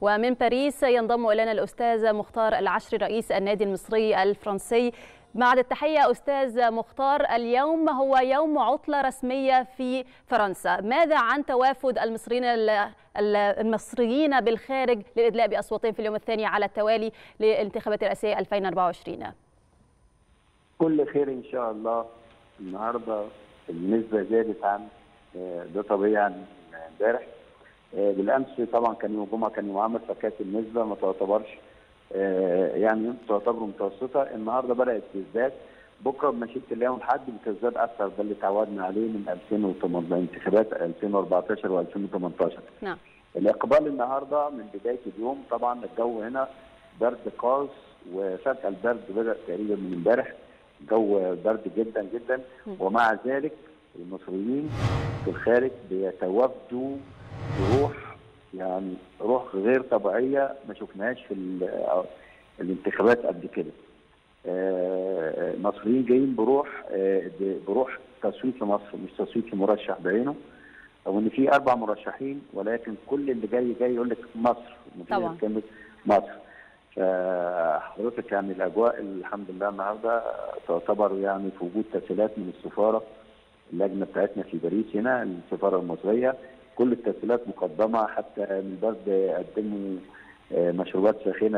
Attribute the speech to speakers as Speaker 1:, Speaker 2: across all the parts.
Speaker 1: ومن باريس ينضم الينا الاستاذ مختار العشري رئيس النادي المصري الفرنسي بعد التحيه استاذ مختار اليوم هو يوم عطله رسميه في فرنسا ماذا عن توافد المصريين المصريين بالخارج للادلاء باصواتهم في اليوم الثاني على التوالي للانتخابات الرئاسيه 2024
Speaker 2: كل خير ان شاء الله النهارده النسبه زادت عن ده طبيعي عن امبارح بالامس طبعا كان يوم الجمعه كان يوم عمل فكانت النسبه ما تعتبرش يعني تعتبر متوسطه النهارده بدات تزداد بكره بمشيئه الله والحد بتزداد اكثر ده اللي تعودنا عليه من 2018 انتخابات 2014 و2018
Speaker 1: نعم
Speaker 2: الاقبال النهارده من بدايه اليوم طبعا الجو هنا برد قاس وفجاه البرد بدا تقريبا من امبارح جو برد جدا جدا ومع ذلك المصريين في الخارج بيتوافدوا بروح يعني روح غير طبيعيه ما شفناهاش في الانتخابات قبل كده. المصريين جايين بروح بروح تصويت في مصر مش تصويت في مرشح بعينه او ان في اربع مرشحين ولكن كل اللي جاي جاي يقول لك مصر
Speaker 1: طبعا
Speaker 2: كلمه مصر فحضرتك يعني الاجواء الحمد لله النهارده تعتبر يعني في وجود تسهيلات من السفاره اللجنه بتاعتنا في باريس هنا السفاره المصريه كل التسهيلات مقدمه حتى من البرد قدموا مشروبات ساخنه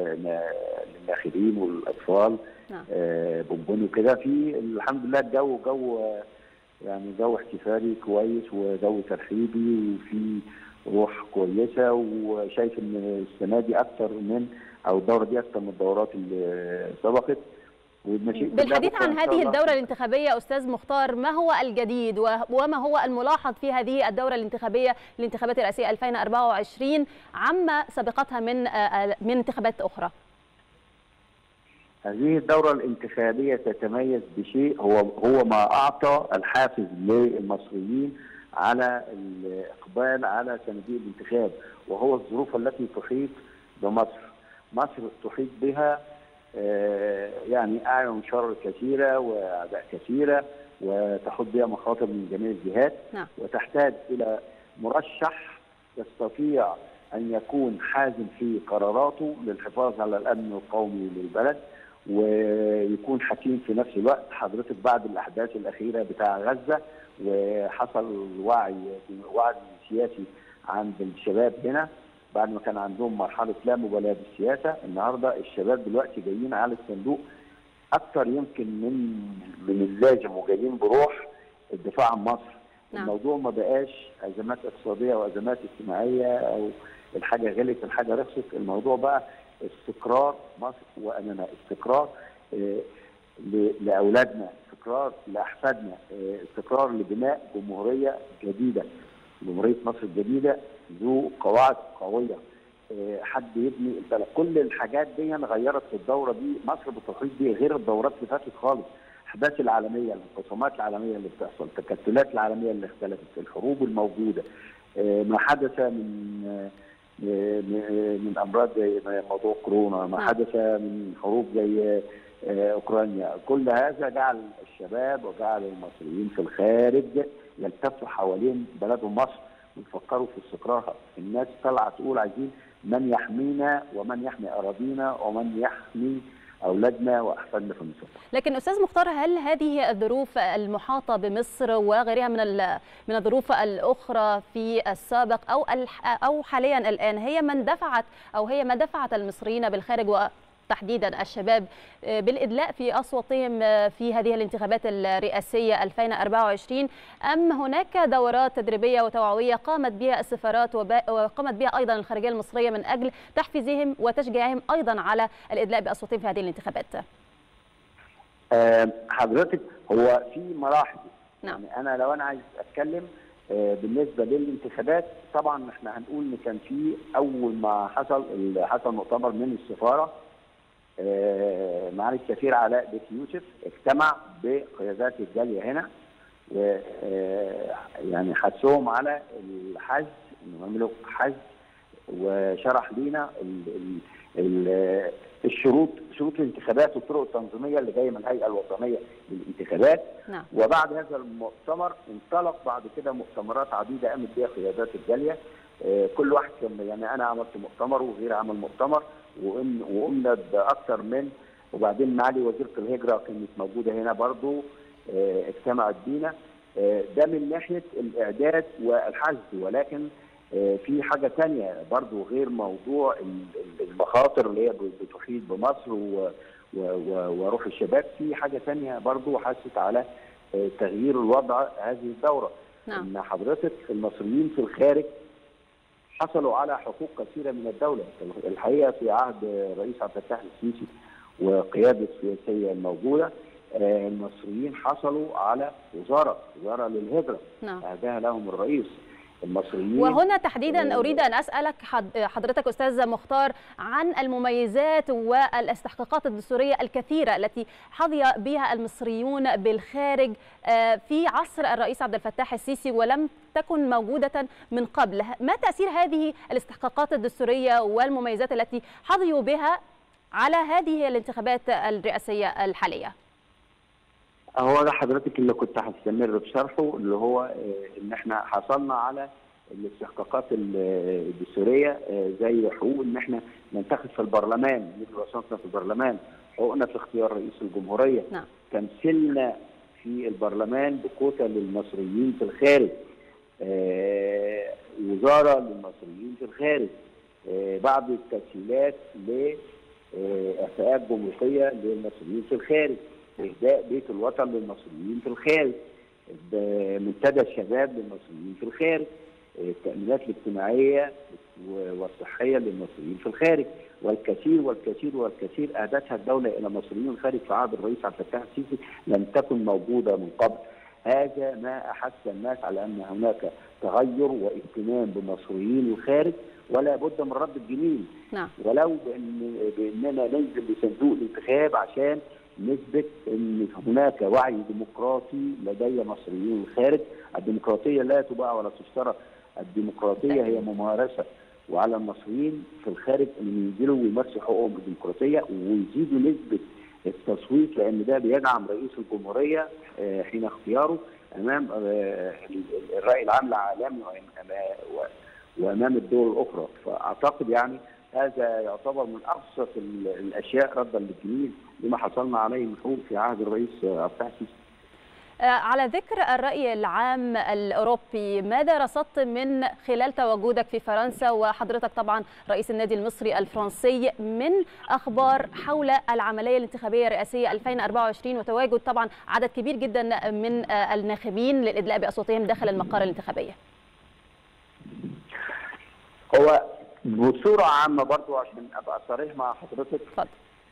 Speaker 2: للناخبين والاطفال
Speaker 1: نعم.
Speaker 2: بونبوني وكده في الحمد لله الجو جو يعني جو احتفالي كويس وجو ترحيبي وفي روح كويسه وشايف ان السنه دي اكثر من او الدوره دي اكثر من الدورات اللي سبقت
Speaker 1: بالحديث عن هذه الدورة الانتخابية أستاذ مختار ما هو الجديد وما هو الملاحظ في هذه الدورة الانتخابية للانتخابات الرئاسية 2024 عما سبقتها من من انتخابات أخرى؟
Speaker 2: هذه الدورة الانتخابية تتميز بشيء هو هو ما أعطى الحافز للمصريين على الإقبال على صناديق الانتخاب وهو الظروف التي تحيط بمصر. مصر تحيط بها يعني اعين شر كثيره واعداء كثيره وتحط بها مخاطر من جميع الجهات
Speaker 1: نعم.
Speaker 2: وتحتاج الى مرشح يستطيع ان يكون حازم في قراراته للحفاظ على الامن القومي للبلد ويكون حكيم في نفس الوقت حضرتك بعد الاحداث الاخيره بتاع غزه وحصل وعي وعي سياسي عند الشباب هنا بعد ما كان عندهم مرحله لا مبالاه بالسياسه النهارده الشباب دلوقتي جايين على الصندوق اكثر يمكن من من اللازم وجايين بروح الدفاع عن مصر
Speaker 1: نعم.
Speaker 2: الموضوع ما بقاش ازمات اقتصاديه وازمات اجتماعيه او الحاجه غلت الحاجه رخصت الموضوع بقى استقرار مصر وامانه استقرار آه لاولادنا استقرار لاحفادنا آه استقرار لبناء جمهوريه جديده جمهوريه مصر الجديده ذو قواعد قويه حد يبني البلد كل الحاجات دي غيرت في الدوره دي مصر بتحيط بيه غير الدورات اللي فاتت خالص الاحداث العالميه الانقسامات العالميه اللي بتحصل التكتلات العالميه اللي اختلفت الحروب الموجوده ما حدث من من امراض زي موضوع كورونا ما حدث من حروب زي اوكرانيا كل هذا جعل الشباب وجعل المصريين في الخارج يلتفوا حوالين بلدهم مصر ويفكروا في استقرارها الناس طالعه تقول عايزين من يحمينا ومن يحمي اراضينا ومن يحمي اولادنا واحفادنا في مصر.
Speaker 1: لكن استاذ مختار هل هذه الظروف المحاطه بمصر وغيرها من من الظروف الاخرى في السابق او او حاليا الان هي من دفعت او هي ما دفعت المصريين بالخارج تحديدا الشباب بالادلاء في اصواتهم في هذه الانتخابات الرئاسيه 2024 ام هناك دورات تدريبيه وتوعويه قامت بها السفارات وقامت بها ايضا الخارجيه المصريه من اجل تحفيزهم وتشجيعهم ايضا على الادلاء باصواتهم في هذه الانتخابات؟
Speaker 2: أه حضرتك هو في مراحل
Speaker 1: نعم.
Speaker 2: يعني انا لو انا عايز اتكلم بالنسبه للانتخابات طبعا احنا هنقول ان كان في اول ما حصل حصل مؤتمر من السفاره معالي السفير علاء بيت يوسف اجتمع بقيادات الجاليه هنا و يعني حثهم على الحج انهم يعملوا حج وشرح لينا ال ال الشروط شروط الانتخابات والطرق التنظيميه اللي جايه من الهيئه الوطنيه للانتخابات
Speaker 1: نعم.
Speaker 2: وبعد هذا المؤتمر انطلق بعد كده مؤتمرات عديده قامت بها قيادات الجاليه كل واحد كان يعني انا عملت مؤتمر وغير عمل مؤتمر وقمنا باكثر من وبعدين معالي وزيره الهجره كانت موجوده هنا برضو اجتمعت بينا ده من ناحيه الاعداد والحشد ولكن في حاجه ثانيه برضو غير موضوع المخاطر اللي هي بتحيط بمصر وروح الشباب في حاجه ثانيه برضو حست على تغيير الوضع هذه الدوره
Speaker 1: نعم.
Speaker 2: ان حضرتك المصريين في الخارج حصلوا على حقوق كثيره من الدوله الحقيقه في عهد الرئيس عبد الفتاح السيسي وقياده السياسيه الموجوده المصريين حصلوا على وزاره وزاره للهجره
Speaker 1: نعم.
Speaker 2: اهداها لهم الرئيس المصريين
Speaker 1: وهنا تحديدا اريد ان اسالك حضرتك استاذ مختار عن المميزات والاستحقاقات الدستوريه الكثيره التي حظي بها المصريون بالخارج في عصر الرئيس عبد الفتاح السيسي ولم تكن موجوده من قبل ما تاثير هذه الاستحقاقات الدستوريه والمميزات التي حظيوا بها على هذه الانتخابات الرئاسيه الحاليه
Speaker 2: هو ده حضرتك اللي كنت هستمر بشرحه اللي هو ان احنا حصلنا على الاستحقاقات الدستوريه زي حقوق ان احنا ننتخب في البرلمان مثل وصلنا في البرلمان حقوقنا في اختيار رئيس الجمهوريه
Speaker 1: نعم.
Speaker 2: تمثيلنا في البرلمان بكوتا للمصريين في الخارج وزاره للمصريين في الخارج بعض التسهيلات لاعفاءات جمركيه للمصريين في الخارج اهداء بيت الوطن للمصريين في الخارج منتدى الشباب للمصريين في الخارج التامينات الاجتماعيه والصحيه للمصريين في الخارج والكثير والكثير والكثير اهدتها الدوله الى مصريين الخارج في عهد الرئيس عبد الفتاح السيسي لم تكن موجوده من قبل هذا ما احس الناس على ان هناك تغير واهتمام بمصريين الخارج ولا بد من رد الجميل
Speaker 1: نعم.
Speaker 2: ولو بأن باننا ننزل لصندوق الانتخاب عشان نثبت ان هناك وعي ديمقراطي لدي مصريين الخارج، الديمقراطيه لا تباع ولا تشترى، الديمقراطيه هي ممارسه وعلى المصريين في الخارج ان ينزلوا ويمارسوا حقوقهم الديمقراطيه ويزيدوا نسبه التصويت لان ده بيدعم رئيس الجمهوريه حين اختياره امام الراي العام العالمي وامام الدول الاخرى، فاعتقد يعني هذا يعتبر من ابسط الاشياء ردا للجميل لما حصلنا عليه من حقوق في عهد الرئيس عبد الفتاح السيسي.
Speaker 1: على ذكر الرأي العام الأوروبي ماذا رصدت من خلال تواجدك في فرنسا وحضرتك طبعا رئيس النادي المصري الفرنسي من أخبار حول العملية الانتخابية الرئاسية 2024 وتواجد طبعا عدد كبير جدا من الناخبين للإدلاء بأصواتهم داخل المقر الانتخابية
Speaker 2: هو بصورة عامة برضو عشان أبقى صريح مع حضرتك
Speaker 1: اتفضل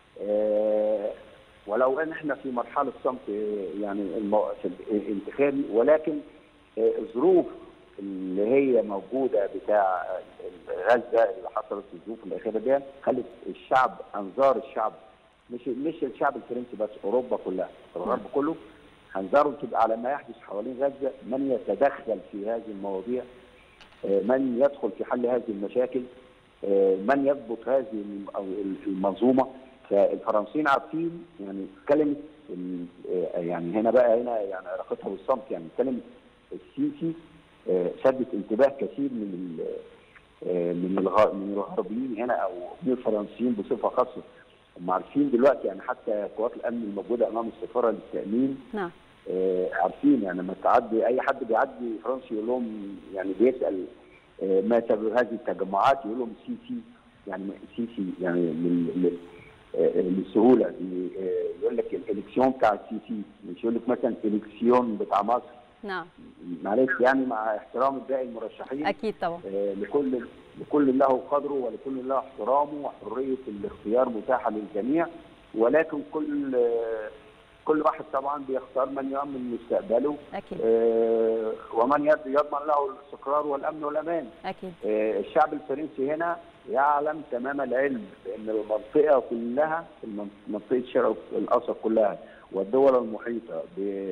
Speaker 2: آه ولو ان احنا في مرحله صمت يعني المو... في الانتخابي ولكن الظروف اللي هي موجوده بتاع غزه اللي حصلت في الظروف الاخيره دي خلت الشعب انظار الشعب مش مش الشعب الفرنسي بس اوروبا كلها الغرب كله انظاره تبقى على ما يحدث حوالين غزه من يتدخل في هذه المواضيع من يدخل في حل هذه المشاكل من يضبط هذه المنظومه فالفرنسيين عارفين يعني كلمه يعني هنا بقى هنا يعني علاقتها بالصمت يعني كلمه السيسي شدت انتباه كثير من من من الغربيين هنا او من الفرنسيين بصفه خاصه هم عارفين دلوقتي يعني حتى قوات الامن الموجوده امام السفاره للتامين
Speaker 1: نعم
Speaker 2: عارفين يعني لما تعدي اي حد بيعدي فرنسي يقول لهم يعني بيسال ما سبب هذه التجمعات يقول لهم سيسي يعني سيسي يعني من للسهوله يقول لك الالكسيون بتاع السيسي مش يقول لك مثلا الكسيون بتاع مصر
Speaker 1: نعم
Speaker 2: معلش يعني مع احترام باقي المرشحين
Speaker 1: اكيد طبعا
Speaker 2: لكل لكل له قدره ولكل له احترامه وحريه الاختيار متاحه للجميع ولكن كل كل واحد طبعا بيختار من يؤمن مستقبله
Speaker 1: اكيد
Speaker 2: آه ومن يضمن له الاستقرار والامن والامان
Speaker 1: اكيد
Speaker 2: آه الشعب الفرنسي هنا يعلم تمام العلم بان المنطقه كلها منطقه الشرق الاوسط كلها والدول المحيطه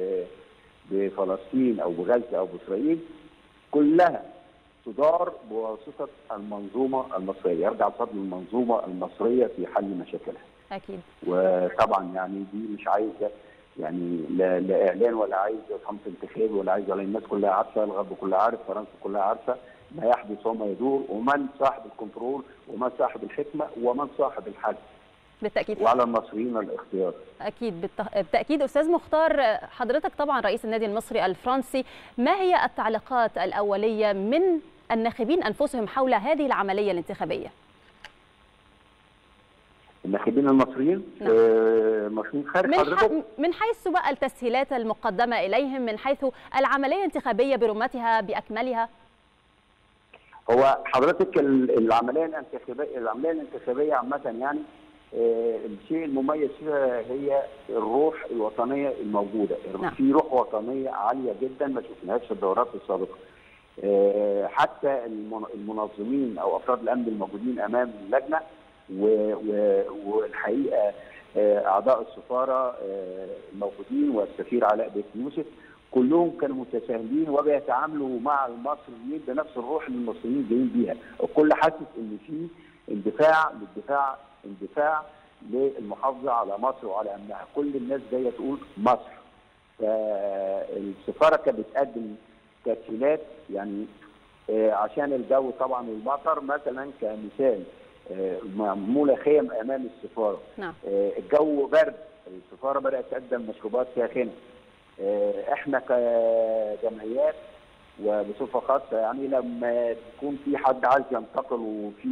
Speaker 2: بفلسطين او بغزه او باسرائيل كلها تدار بواسطه المنظومه المصريه، يرجع فضل المنظومه المصريه في حل مشاكلها.
Speaker 1: اكيد.
Speaker 2: وطبعا يعني دي مش عايزه يعني لا, لا اعلان ولا عايزه صمت انتخابي ولا عايزه ولا الناس كلها عارفه، الغرب كلها عارف، فرنسا كلها عارفه ما يحدث وما يدور ومن صاحب الكنترول ومن صاحب الحكمه ومن صاحب الحل
Speaker 1: بالتاكيد
Speaker 2: وعلى المصريين الاختيار
Speaker 1: اكيد بالتاكيد استاذ مختار حضرتك طبعا رئيس النادي المصري الفرنسي ما هي التعليقات الاوليه من الناخبين انفسهم حول هذه العمليه الانتخابيه
Speaker 2: الناخبين المصريين
Speaker 1: نعم.
Speaker 2: مصريين خارج
Speaker 1: من,
Speaker 2: حضرتك
Speaker 1: ح... من حيث بقى التسهيلات المقدمه اليهم من حيث العمليه الانتخابيه برمتها باكملها
Speaker 2: هو حضرتك العمليه الانتخابيه العمليه الانتخابيه عامه يعني الشيء المميز فيها هي الروح الوطنيه الموجوده
Speaker 1: نعم.
Speaker 2: في روح وطنيه عاليه جدا ما شفناهاش في الدورات السابقه حتى المنظمين او افراد الامن الموجودين امام اللجنه والحقيقه اعضاء السفاره الموجودين والسفير علاء بيت يوسف كلهم كانوا متساهلين وبيتعاملوا مع المصريين بنفس الروح اللي المصريين جايين بيها، الكل حاسس ان في اندفاع للدفاع اندفاع للمحافظه على مصر وعلى امنها، كل الناس جايه تقول مصر. فالسفاره كانت بتقدم تسهيلات يعني عشان الجو طبعا والمطر مثلا كمثال معموله خيم امام السفاره.
Speaker 1: نعم.
Speaker 2: الجو برد السفاره بدات تقدم مشروبات ساخنه. احنا كجمعيات وبصفه خاصه يعني لما يكون في حد عايز ينتقل وفي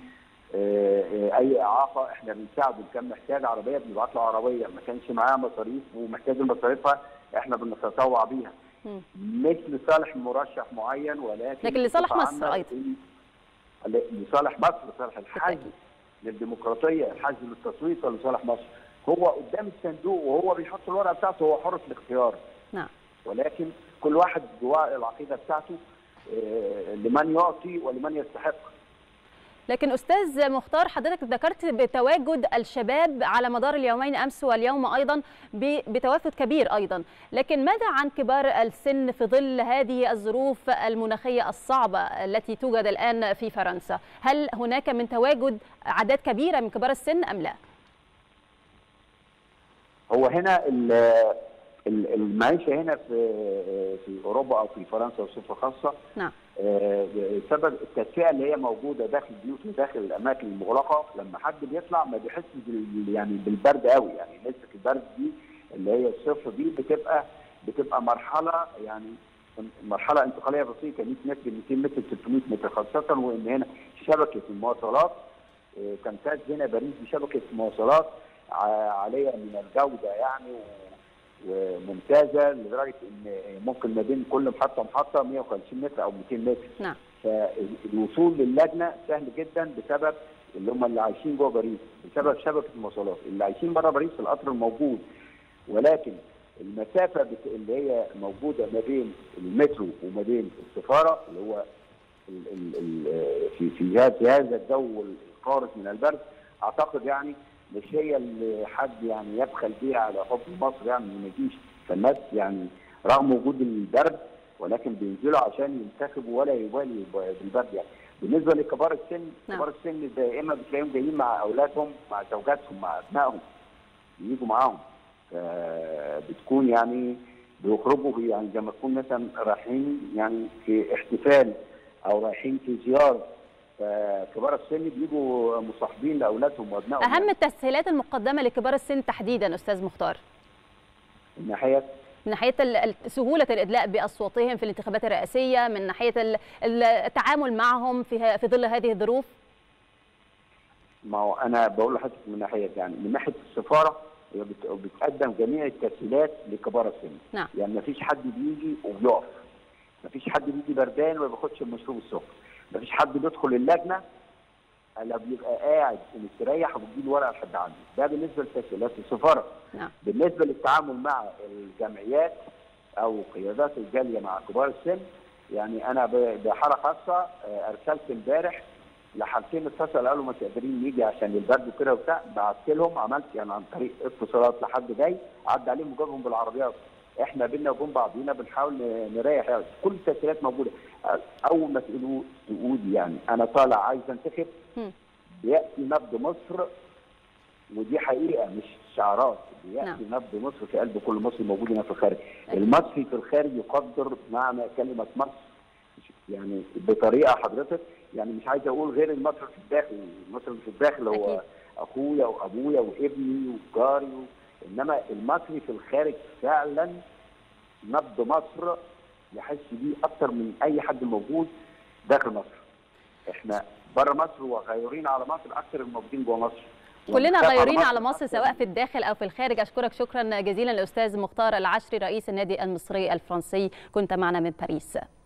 Speaker 2: اي اعاقه احنا بنساعده كان محتاج عربيه بنبعت له عربيه ما كانش معاه مصاريف ومحتاج مصاريفها احنا بنتطوع بيها مش لصالح مرشح معين ولكن
Speaker 1: لكن لصالح مصر ايضا
Speaker 2: لصالح مصر لصالح الحج للديمقراطيه الحج للتصويت لصالح مصر هو قدام الصندوق وهو بيحط الورقه بتاعته هو حر في الاختيار
Speaker 1: نعم
Speaker 2: ولكن كل واحد جواه العقيده بتاعته لمن يعطي ولمن يستحق
Speaker 1: لكن استاذ مختار حضرتك ذكرت بتواجد الشباب على مدار اليومين امس واليوم ايضا بتوافد كبير ايضا لكن ماذا عن كبار السن في ظل هذه الظروف المناخيه الصعبه التي توجد الان في فرنسا هل هناك من تواجد اعداد كبيره من كبار السن ام لا
Speaker 2: هو هنا المعيشه هنا في في اوروبا او في فرنسا بصفه خاصه
Speaker 1: نعم
Speaker 2: سبب التدفئه اللي هي موجوده داخل البيوت وداخل الاماكن المغلقه لما حد بيطلع ما بيحسش يعني بالبرد قوي يعني نسبه البرد دي اللي هي الصفر دي بتبقى بتبقى مرحله يعني مرحله انتقاليه بسيطه 100 متر 200 متر 300 متر خاصه وان هنا شبكه المواصلات تمتاز هنا باريس بشبكه مواصلات عاليه من الجوده يعني وممتازه لدرجه ان ممكن ما بين كل محطه محطه 150 متر او 200 متر.
Speaker 1: نعم.
Speaker 2: فالوصول للجنه سهل جدا بسبب اللي هم اللي عايشين جوه باريس بسبب شبكه المواصلات، اللي عايشين بره باريس القطر موجود ولكن المسافه اللي هي موجوده ما بين المترو وما بين السفاره اللي هو ال ال ال في في هذا الجو القارس من البرد اعتقد يعني مش هي اللي حد يعني يبخل بيها على حب مصر يعني ما يجيش فالناس يعني رغم وجود البرد ولكن بينزلوا عشان ينتخبوا ولا يبالي بالبرد يعني بالنسبه لكبار السن
Speaker 1: نعم.
Speaker 2: كبار السن دائما بتلاقيهم جايين مع اولادهم مع زوجاتهم مع ابنائهم بيجوا معاهم بتكون يعني بيخرجوا يعني زي ما تكون مثلا رايحين يعني في احتفال او رايحين في زياره فكبار السن بيجوا مصاحبين لاولادهم وابنائهم
Speaker 1: اهم التسهيلات المقدمه لكبار السن تحديدا استاذ مختار
Speaker 2: من ناحيه
Speaker 1: من ناحيه سهوله الادلاء باصواتهم في الانتخابات الرئاسيه من ناحيه التعامل معهم في في ظل هذه الظروف
Speaker 2: ما هو انا بقول لحضرتك من ناحيه يعني من ناحيه السفاره هي بتقدم جميع التسهيلات لكبار السن
Speaker 1: نعم.
Speaker 2: يعني ما فيش حد بيجي وبيقف ما فيش حد بيجي بردان وما بياخدش المشروب السخن ما فيش حد بيدخل اللجنه الا بيبقى قاعد ومستريح وبيجيب ورقه لحد عنده ده بالنسبه لتسهيلات السفاره
Speaker 1: نعم.
Speaker 2: بالنسبه للتعامل مع الجمعيات او قيادات الجاليه مع كبار السن يعني انا بحاله خاصه ارسلت امبارح لحالتين اتصل قالوا مش قادرين نيجي عشان البرد وكده وبتاع بعت لهم عملت يعني عن طريق اتصالات لحد جاي عدى عليهم وجابهم بالعربيات احنا بينا وبين بعضينا بنحاول نريح يعني كل التسهيلات موجوده اول ما تقولوا تقولي يعني انا طالع عايز انتخب بياتي نبض مصر ودي حقيقه مش شعارات بياتي
Speaker 1: نعم.
Speaker 2: نبض مصر في قلب كل مصري موجود هنا في الخارج المصري في الخارج يقدر معنى كلمه مصر يعني بطريقه حضرتك يعني مش عايز اقول غير المصري في الداخل المصري في الداخل هو
Speaker 1: أكيد.
Speaker 2: اخويا وابويا وابني وجاري و... انما المصري في الخارج فعلا نبض مصر يحس بيه اكتر من اي حد موجود داخل مصر احنا بره مصر وغيورين على مصر اكتر من الموجودين جوه مصر
Speaker 1: كلنا
Speaker 2: ونخاف على
Speaker 1: غيورين على مصر
Speaker 2: أكتر
Speaker 1: سواء في الداخل او في الخارج اشكرك شكرا جزيلا الاستاذ مختار العشري رئيس النادي المصري الفرنسي كنت معنا من باريس